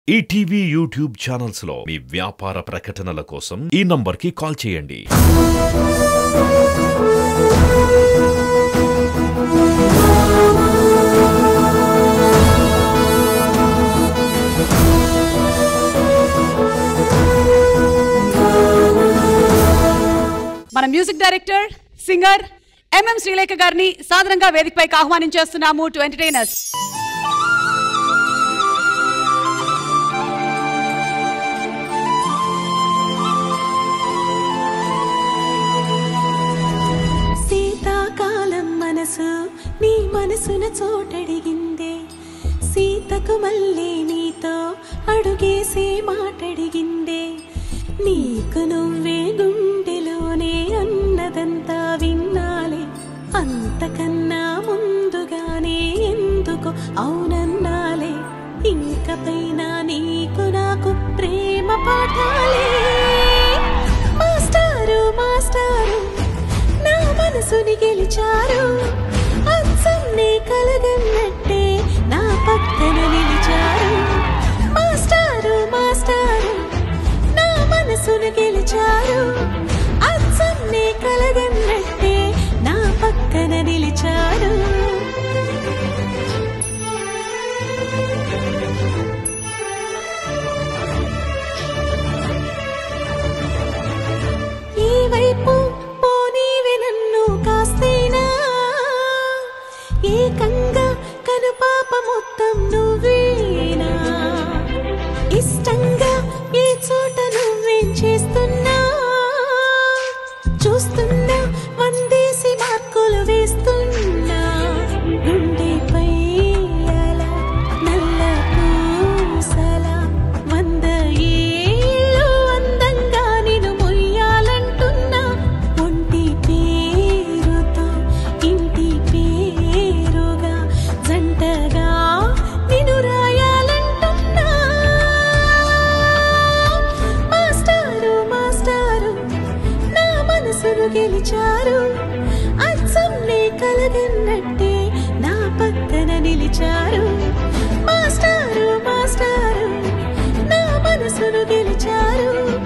ETV YouTube channels లో మీ వ్యాపార ప్రకటనల కోసం ఈ నంబర్కి కాల్ చేయండి మన music director singer MM Srilekha గారిని సాధారణంగా వేదికపైకి ఆహ్వానించేస్తున్నాము టు ఎంటర్టైనర్స్ శీతాకాలం మనసు నీ మనసున చోటడిగిందే సీతకు మళ్ళీ నీతో అడుగేసే మాటడిగిందే నీకు నువ్వే గుండెలోనే అన్నదంతా విన్నాలే అంతకన్నా ముందుగానే ఎందుకు అవునన్నాలే ఇంక పైన నీకు నాకు ప్రేమ పాఠాలే మాస్టారు మాస్టారు నా మనసుని గెలిచారు అచ్చన్నే కలగన్నట్టే నా పక్కన నిలిచారు మాస్టారు మాస్టారు నా మనసును గెలిచారు అచ్చన్నే కలగన్నట్టే నా పక్కన నిలిచారు ఈ వైపు పోనీవే నన్ను కాస్తేనా ఏకంగా కనుపాప మొత్తం నువ్వేనా ఇష్టంగా ఈ చోట నువ్వేం చేస్తున్నా చూస్తున్నా వందేసి మార్కులు వేస్తున్నా గుండెపై అలా నల్ల పూసల వంద ఏళ్ళు అందంగా నేను మొయ్యాలంటున్నా ఒంటి పేరుతో ఇంటి పేరుగా జంటగా నిన్ను రాయాలంటున్నా మాస్టారు మాస్టారు నా మనసును గెలిచారు అచ్చంనే కలగన్నట్టే నా పక్కన నిలిచారు మాస్టారు మాస్టారు నా మనసును గెలిచారు